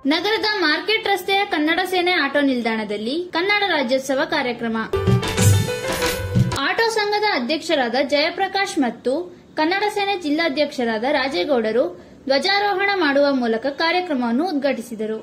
ನಗರದ ಮಾರ್ಕೆಟ್ ರಸ್ತೆಯ ಕನ್ನಡ ಸೇನೆ ಆಟೋ ನಿಲ್ದಾಣದಲ್ಲಿ ಕನ್ನಡ ರಾಜ್ಯೋತ್ಸವ ಕಾರ್ಯಕ್ರಮ ಆಟೋ ಸಂಘದ ಅಧ್ಯಕ್ಷರಾದ ಜಯಪ್ರಕಾಶ್ ಮತ್ತು ಕನ್ನಡ ಸೇನೆ ಜಿಲ್ಲಾಧ್ಯಕ್ಷರಾದ ರಾಜೇಗೌಡರು ಧ್ವಜಾರೋಹಣ ಮಾಡುವ ಮೂಲಕ ಕಾರ್ಯಕ್ರಮವನ್ನು ಉದ್ಘಾಟಿಸಿದರು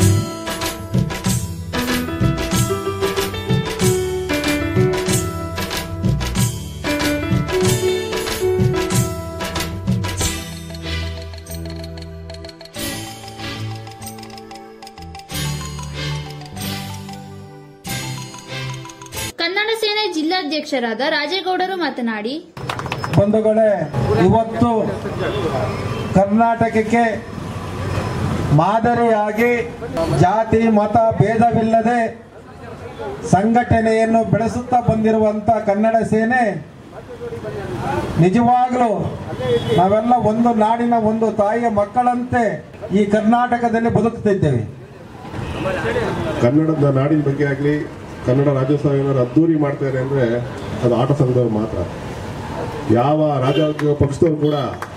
ಕನ್ನಡ ಸೇನೆ ಜಿಲ್ಲಾಧ್ಯಕ್ಷರಾದ ರಾಜೇಗೌಡರು ಮಾತನಾಡಿ ಬಂಧುಗಳೇ ಇವತ್ತು ಕರ್ನಾಟಕಕ್ಕೆ ಮಾದರಿಯಾಗಿ ಜಾತಿ ಮತ ಭೇದವಿಲ್ಲದೆ ಸಂಘಟನೆಯನ್ನು ಬೆಳೆಸುತ್ತಾ ಬಂದಿರುವಂತ ಕನ್ನಡ ಸೇನೆ ನಿಜವಾಗ್ಲೂ ನಾವೆಲ್ಲ ಒಂದು ನಾಡಿನ ಒಂದು ತಾಯಿಯ ಮಕ್ಕಳಂತೆ ಈ ಕರ್ನಾಟಕದಲ್ಲಿ ಬದುಕುತ್ತಿದ್ದೇವೆ ಕನ್ನಡದ ನಾಡಿನ ಬಗ್ಗೆ ಆಗಲಿ ಕನ್ನಡ ರಾಜ್ಯೋತ್ಸವ ಏನಾದ್ರು ಅದ್ದೂರಿ ಮಾಡ್ತಾರೆ ಅಂದರೆ ಅದು ಆಟ ಸಂಘದವ್ರು ಮಾತ್ರ ಯಾವ ರಾಜಕೀಯ ಪಕ್ಷದವ್ರು ಕೂಡ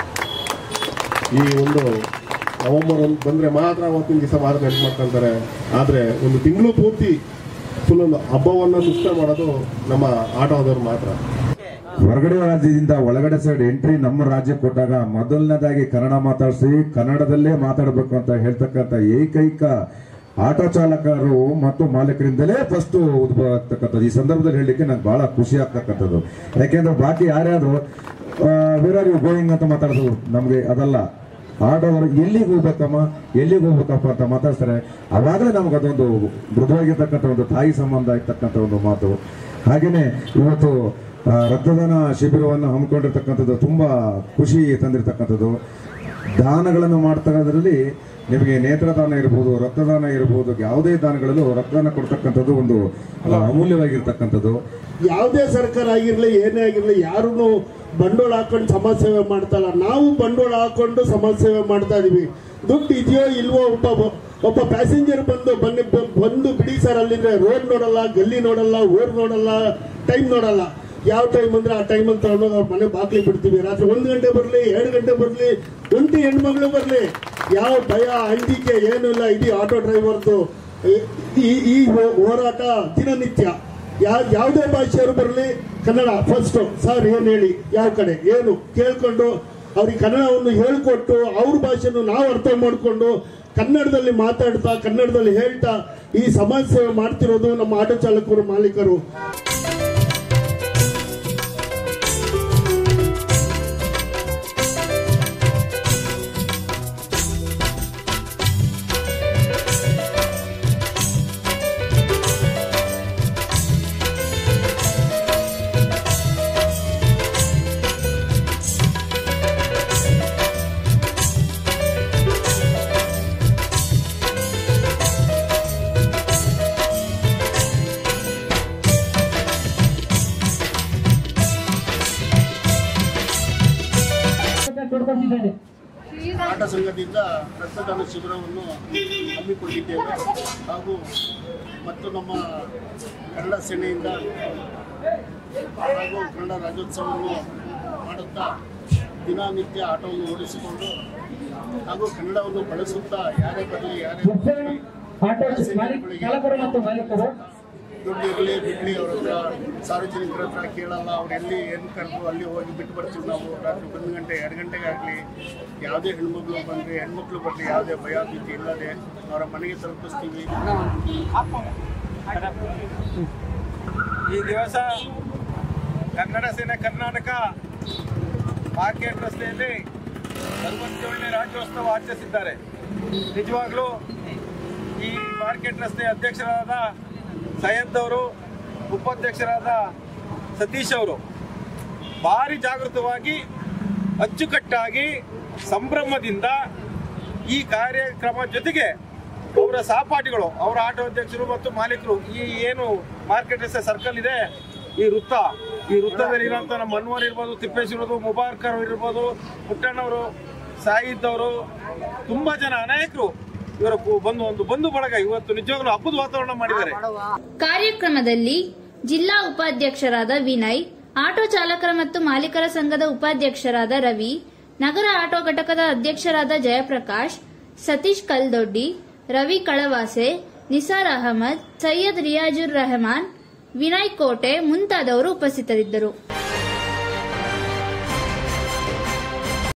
ಈ ಒಂದು ನವೆಂಬರ್ ಒಂದು ಬಂದರೆ ಮಾತ್ರ ಅವತ್ತಿನ ದಿವಸ ಮಾತ್ರ ನೆನಪು ಮಾಡ್ಕೊಂತಾರೆ ಆದರೆ ಒಂದು ತಿಂಗಳು ಪೂರ್ತಿ ಫುಲ್ ಒಂದು ಹಬ್ಬವನ್ನು ಸೃಷ್ಟಿ ಮಾಡೋದು ನಮ್ಮ ಆಟೋದವ್ರು ಮಾತ್ರ ಹೊರಗಡೆ ರಾಜ್ಯದಿಂದ ಒಳಗಡೆ ಸೈಡ್ ಎಂಟ್ರಿ ನಮ್ಮ ರಾಜ್ಯಕ್ಕೆ ಕೊಟ್ಟಾಗ ಮೊದಲನೇದಾಗಿ ಕನ್ನಡ ಮಾತಾಡಿಸಿ ಕನ್ನಡದಲ್ಲೇ ಮಾತಾಡಬೇಕು ಅಂತ ಹೇಳ್ತಕ್ಕಂಥ ಏಕೈಕ ಆಟೋ ಚಾಲಕರು ಮತ್ತು ಮಾಲೀಕರಿಂದಲೇ ಫಸ್ಟ್ ಉದ್ಭವ ಆಗ್ತಕ್ಕಂಥದ್ದು ಈ ಸಂದರ್ಭದಲ್ಲಿ ಹೇಳಲಿಕ್ಕೆ ನಂಗೆ ಬಹಳ ಖುಷಿ ಆಗ್ತಕ್ಕಂಥದ್ದು ಯಾಕೆಂದ್ರೆ ಬಾಕಿ ಯಾರ್ಯಾರು ಬೇರೆ ಗೋಯಿಂಗ್ ಅಂತ ಮಾತಾಡೋದು ನಮಗೆ ಅದಲ್ಲ ಆಟೋವರು ಎಲ್ಲಿಗೆ ಹೋಗ್ಬೇಕಮ್ಮ ಎಲ್ಲಿಗೆ ಹೋಗ್ಬೇಕಪ್ಪ ಅಂತ ಮಾತಾಡ್ತಾರೆ ಅವಾಗಲೇ ನಮ್ಗೆ ಅದೊಂದು ಮೃದುವಾಗಿರ್ತಕ್ಕಂಥ ಒಂದು ತಾಯಿ ಸಂಬಂಧ ಇರ್ತಕ್ಕಂಥ ಒಂದು ಮಾತು ಹಾಗೇನೆ ಇವತ್ತು ಆ, ರಕ್ತದಾನ ಶಿಬಿರವನ್ನು ಹಮ್ಮಿಕೊಂಡಿರ್ತಕ್ಕಂಥದ್ದು ತುಂಬಾ ಖುಷಿ ತಂದಿರತಕ್ಕಂಥದ್ದು ದಾನಗಳನ್ನು ಮಾಡ್ತಕ್ಕಂಥದ್ರಲ್ಲಿ ನಿಮಗೆ ನೇತ್ರದಾನ ಇರ್ಬೋದು ರಕ್ತದಾನ ಇರ್ಬೋದು ಯಾವುದೇ ದಾನಗಳಲ್ಲೂ ರಕ್ತದಾನ ಕೊಡ್ತಕ್ಕಂಥದ್ದು ಒಂದು ಆ, ಅಮೂಲ್ಯವಾಗಿರ್ತಕ್ಕಂಥದ್ದು ಯಾವುದೇ ಸರ್ಕಾರ ಆಗಿರ್ಲಿ ಏನೇ ಆಗಿರ್ಲಿ ಯಾರೂ ಬಂಡವಾಳ ಹಾಕೊಂಡು ಸಮಾಜ ಸೇವೆ ಮಾಡ್ತಲ್ಲ ನಾವು ಬಂಡವಾಳ ಹಾಕೊಂಡು ಸಮಾಜ ಸೇವೆ ಮಾಡ್ತಾ ಇದೀವಿ ದುಡ್ಡು ಇದೆಯೋ ಇಲ್ವೋ ಒಬ್ಬ ಒಬ್ಬ ಪ್ಯಾಸೆಂಜರ್ ಬಂದು ಬನ್ನಿ ಬ- ಬಂದು ಬಿಡಿ ಸರ್ ಅಲ್ಲಿಂದ್ರೆ ರೋಡ್ ನೋಡಲ್ಲ ಗಲ್ಲಿ ನೋಡಲ್ಲ ಊರ್ ನೋಡಲ್ಲ ಟೈಮ್ ನೋಡಲ್ಲ ಯಾವ ಟೈಮ್ ಅಂದ್ರೆ ಆ ಟೈಮಲ್ಲಿ ತಗೊಂಡೋಗಿ ಅವ್ರ ಮನೆ ಬಾಗ್ಲಿ ಬಿಡ್ತೀವಿ ರಾತ್ರಿ ಒಂದು ಗಂಟೆ ಬರಲಿ ಎರಡು ಗಂಟೆ ಬರಲಿ ಒಂಟಿ ಹೆಣ್ಮಗಳು ಬರಲಿ ಯಾವ ಭಯ ಅಂಜಿಕೆ ಏನೂ ಇಲ್ಲ ಇಡೀ ಆಟೋ ಡ್ರೈವರ್ದು ಈ- ಈ ಈ ಹೋ- ಹೋರಾಟ ದಿನನಿತ್ಯ ಯಾವ ಯಾವುದೇ ಭಾಷೆಯವರು ಬರಲಿ ಕನ್ನಡ ಫಸ್ಟ್ ಸರ್ ಏನು ಹೇಳಿ ಯಾವ ಕಡೆ ಏನು ಕೇಳ್ಕೊಂಡು ಅವ್ರಿಗೆ ಕನ್ನಡವನ್ನು ಹೇಳ್ಕೊಟ್ಟು ಅವ್ರ ಭಾಷೆಯನ್ನು ನಾವು ಅರ್ಥ ಮಾಡಿಕೊಂಡು ಕನ್ನಡದಲ್ಲಿ ಮಾತಾಡ್ತಾ ಕನ್ನಡದಲ್ಲಿ ಹೇಳ್ತಾ ಈ ಸಮಾಜ ಸೇವೆ ಮಾಡ್ತಿರೋದು ನಮ್ಮ ಆಟೋ ಚಾಲಕರು ಮಾಲೀಕರು ಆಟ ಸಂಘದಿಂದ ರಕ್ತದಾನ ಶಿಬಿರವನ್ನು ಹಮ್ಮಿಕೊಂಡಿದ್ದೇವೆ ಹಾಗೂ ಮತ್ತು ನಮ್ಮ ಕನ್ನಡ ಸೇನೆಯಿಂದ ಹಾಗೂ ಕನ್ನಡ ರಾಜ್ಯೋತ್ಸವವನ್ನು ಮಾಡುತ್ತಾ ದಿನನಿತ್ಯ ಆಟೋವನ್ನು ಓಡಿಸಿಕೊಂಡು ಹಾಗೂ ಕನ್ನಡವನ್ನು ಬಳಸುತ್ತಾ ಯಾರೇ ಬರಲಿ ಯಾರೇ ಬರಲಿ ಚಾಲಕರು ಮತ್ತು ಮಾಲೀಕರು ದುಡ್ಡು ಇರಲಿ ಬಿಡ್ಲಿ ಅವ್ರ ಹತ್ರ ಸಾರ್ವಜನಿಕರ ಹತ್ರ ಕೇಳಲ್ಲ ಅವ್ರು ಎಲ್ಲಿ ಏನು ಕರೆದು ಅಲ್ಲಿ ಹೋಗಿ ಬಿಟ್ಟು ಬರ್ತೀವಿ ನಾವು ರಾತ್ರಿ ಒಂದು ಗಂಟೆ ಎರಡು ಗಂಟೆಗೆ ಆಗಲಿ ಯಾವುದೇ ಹೆಣ್ಮಕ್ಳು ಬಂದರೆ ಹೆಣ್ಮಕ್ಳು ಬರಲಿ ಯಾವುದೇ ಭಯ ಭೀತಿ ಇಲ್ಲದೆ ಅವರ ಮನೆಗೆ ತಲುಪಿಸ್ತೀವಿ ಈ ದಿವಸ ಕನ್ನಡ ಸೇನೆ ಕರ್ನಾಟಕ ಮಾರ್ಕೆಟ್ ರಸ್ತೆಯಲ್ಲಿ ಅರವತ್ತೇಳನೇ ರಾಜ್ಯೋತ್ಸವ ಆಚರಿಸಿದ್ದಾರೆ ನಿಜವಾಗ್ಲೂ ಈ ಮಾರ್ಕೆಟ್ ರಸ್ತೆ ಅಧ್ಯಕ್ಷರಾದ ಸೈಯದ್ ಅವರು ಉಪಾಧ್ಯಕ್ಷರಾದ ಸತೀಶ್ ಅವರು ಭಾರಿ ಜಾಗೃತವಾಗಿ ಅಚ್ಚುಕಟ್ಟಾಗಿ ಸಂಭ್ರಮದಿಂದ ಈ ಕಾರ್ಯಕ್ರಮ ಜೊತೆಗೆ ಅವರ ಸಹಪಾಠಿಗಳು ಅವರ ಆಟೋ ಅಧ್ಯಕ್ಷರು ಮತ್ತು ಮಾಲೀಕರು ಈ ಏನು ಮಾರ್ಕೆಟ್ ರಸ್ತೆ ಸರ್ಕಲ್ ಇದೆ ಈ ವೃತ್ತ ಈ ವೃತ್ತದಲ್ಲಿ ಇರುವಂತ ನಮ್ಮ ಅನ್ವರ್ ಇರ್ಬೋದು ತಿಪ್ಪೇಶ್ವರದು ಮುಬಾರ್ಕರ್ ಇರ್ಬೋದು ಪುಟ್ಟಣ್ಣವರು ಸಾಯಿದ್ ಅವರು ತುಂಬಾ ಜನ ಅನೇಕರು ಇವರ ಕು- ಬಂದು ಒಂದು ಬಂಧು ಬಳಗ ಇವತ್ತು ನಿಜವಾಗ್ಲೂ ಹಬ್ಬದ ವಾತಾವರಣ ಮಾಡಿದ್ದಾರೆ ಕಾರ್ಯಕ್ರಮದಲ್ಲಿ ಜಿಲ್ಲಾ ಉಪಾಧ್ಯಕ್ಷರಾದ ವಿನಯ್ ಆಟೋ ಚಾಲಕರ ಮತ್ತು ಮಾಲೀಕರ ಸಂಘದ ಉಪಾಧ್ಯಕ್ಷರಾದ ರವಿ ನಗರ ಆಟೋ ಘಟಕದ ಅಧ್ಯಕ್ಷರಾದ ಜಯಪ್ರಕಾಶ್ ಸತೀಶ್ ಕಲ್ದೊಡ್ಡಿ ರವಿ ಕಳವಾಸೆ ನಿಸಾರ್ ಅಹಮದ್ ಸೈಯದ್ ರಿಯಾಜುರ್ ರೆಹಮಾನ್ ವಿನಯ್ ಕೋಟೆ ಮುಂತಾದವರು ಉಪಸ್ಥಿತರಿದ್ದರು